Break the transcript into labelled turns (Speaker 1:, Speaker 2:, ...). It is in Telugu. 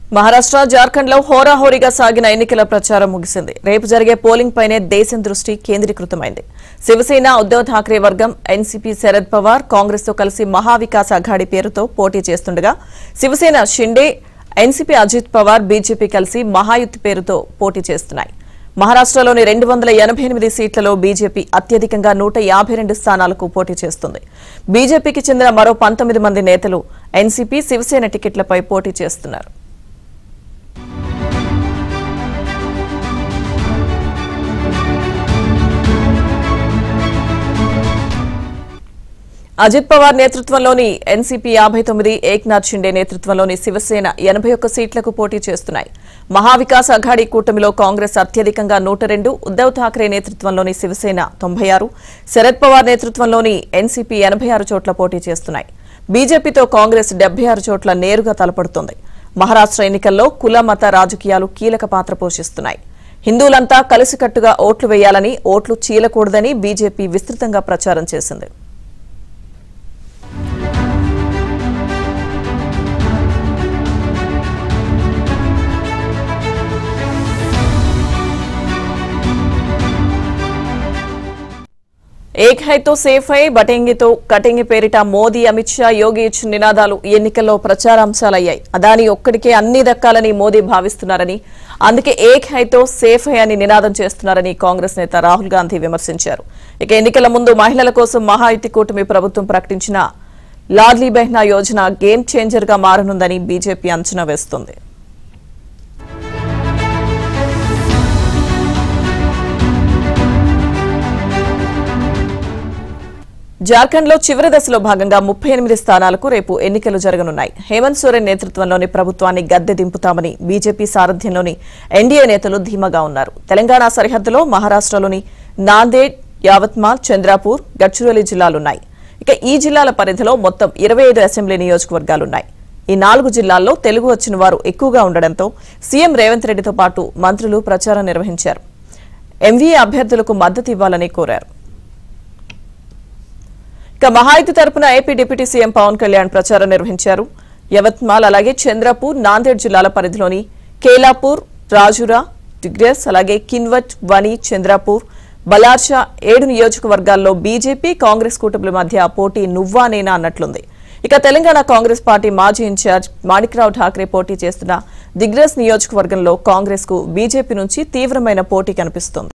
Speaker 1: మహారాష్ట్ర జార్ఖండ్ లో హోరాహోరీగా సాగిన ఎన్నికల ప్రచారం ముగిసింది రేపు జరిగే పోలింగ్ పైనే దేశం దృష్టి కేంద్రీకృతమైంది శివసేన ఉద్దవ్ ఠాక్రే వర్గం ఎన్సీపీ శరద్ పవార్ కాంగ్రెస్ తో కలిసి మహావికాస్ అఘాడీ పేరుతో పోటీ చేస్తుండగా శివసేన షిండే ఎన్సీపీ అజిత్ పవార్ బీజేపీ కలిసి మహాయుతి పేరుతో పోటీ చేస్తున్నాయి మహారాష్ట్రలోని రెండు వందల ఎనభై ఎనిమిది సీట్లలో బీజేపీ అత్యధికంగా నూట యాభై రెండు స్థానాలకు పోటీ చేస్తుంది బీజేపీకి చెందిన మరో పంతొమ్మిది మంది నేతలు ఎన్సీపీ శివసేన టికెట్లపై పోటీ చేస్తున్నారు అజిత్ పవార్ నేతృత్వంలోని ఎన్సీపీ యాభై తొమ్మిది ఏక్నాథ్ షిండే నేతృత్వంలోని శివసేన ఎనభై ఒక్క సీట్లకు పోటీ చేస్తున్నాయి మహావికాస్ అఘాడీ కూటమిలో కాంగ్రెస్ అత్యధికంగా నూట రెండు ఉద్దవ్ ఠాక్రే నేతృత్వంలోని శివసేన తొంభై ఆరు శరద్ పవార్ నేతృత్వంలోని ఎన్సీపీ ఎనభై ఆరు చోట్ల పోటీ చేస్తున్నాయి బీజేపీతో కాంగ్రెస్ డెబ్బై ఆరు చోట్ల నేరుగా తలపడుతోంది మహారాష్ట్ర ఎన్నికల్లో కుల మత రాజకీయాలు కీలక పాత్ర పోషిస్తున్నాయి హిందువులంతా కలిసికట్టుగా ఓట్లు వేయాలని ఓట్లు చీలకూడదని బీజేపీ విస్తృతంగా ప్రచారం చేసింది ఏక్ హై తో సేఫ్ హై బటెంగితో కటెంగి పేరిట మోదీ అమిత్ షా యోగి ఇచ్చిన నినాదాలు ఈ ఎన్నికల్లో ప్రచారాంశాలయ్యాయి అదాని ఒక్కడికే అన్ని దక్కాలని మోదీ భావిస్తున్నారని అందుకే ఏక్ హైతో సేఫ్ హై అని నినాదం చేస్తున్నారని కాంగ్రెస్ నేత రాహుల్ గాంధీ విమర్శించారు ఇక ఎన్నికల ముందు మహిళల కోసం మహాయుతి కూటమి ప్రభుత్వం ప్రకటించిన లాడ్లీ బెహ్నా యోజన గేమ్ చేంజర్ గా మారనుందని బీజేపీ అంచనా వేస్తోంది జార్ఖండ్ లో చివరి దశలో భాగంగా ముప్పై ఎనిమిది స్థానాలకు రేపు ఎన్నికలు జరగనున్నాయి హేమంత్ సోరెన్ నేతృత్వంలోని ప్రభుత్వాన్ని గద్దె దింపుతామని బీజేపీ సారథ్యంలోని ఎన్డీఏ నేతలు ధీమాగా ఉన్నారు తెలంగాణ సరిహద్దులో మహారాష్ట్రలోని నాందేడ్ యావత్మాల్ చంద్రాపూర్ గడ్చిరోలి జిల్లాలున్నాయి ఇక ఈ జిల్లాల పరిధిలో మొత్తం ఇరవై ఐదు అసెంబ్లీ నియోజకవర్గాలున్నాయి ఈ నాలుగు జిల్లాల్లో తెలుగు వచ్చిన వారు ఎక్కువగా ఉండడంతో సీఎం రేవంత్ రెడ్డితో పాటు మంత్రులు ప్రచారం నిర్వహించారు ఎంవీఏ అభ్యర్థులకు మద్దతు ఇవ్వాలని కోరారు ఇక మహాయుతి తరపున AP deputy CM Pawan Kalyan ప్రచారం నిర్వహించారు యవత్మాల్ అలాగే చంద్రపూర్ నాందేడ్ జిల్లాల పరిధిలోని కేలాపూర్ రాజురా డిగ్రెస్ అలాగే కిన్వట్ వని చంద్రపూర్ బలార్షా ఏడు నియోజకవర్గాల్లో బీజేపీ కాంగ్రెస్ కూటమిల మధ్య పోటీ నువ్వా నేనా అన్నట్లుంది ఇక తెలంగాణ కాంగ్రెస్ పార్టీ మాజీ ఇన్ఛార్జ్ మాణిక్రావు ఠాక్రే పోటీ చేస్తున్న దిగ్రస్ నియోజకవర్గంలో కాంగ్రెస్ కు బీజేపీ నుంచి తీవ్రమైన పోటీ కనిపిస్తోంది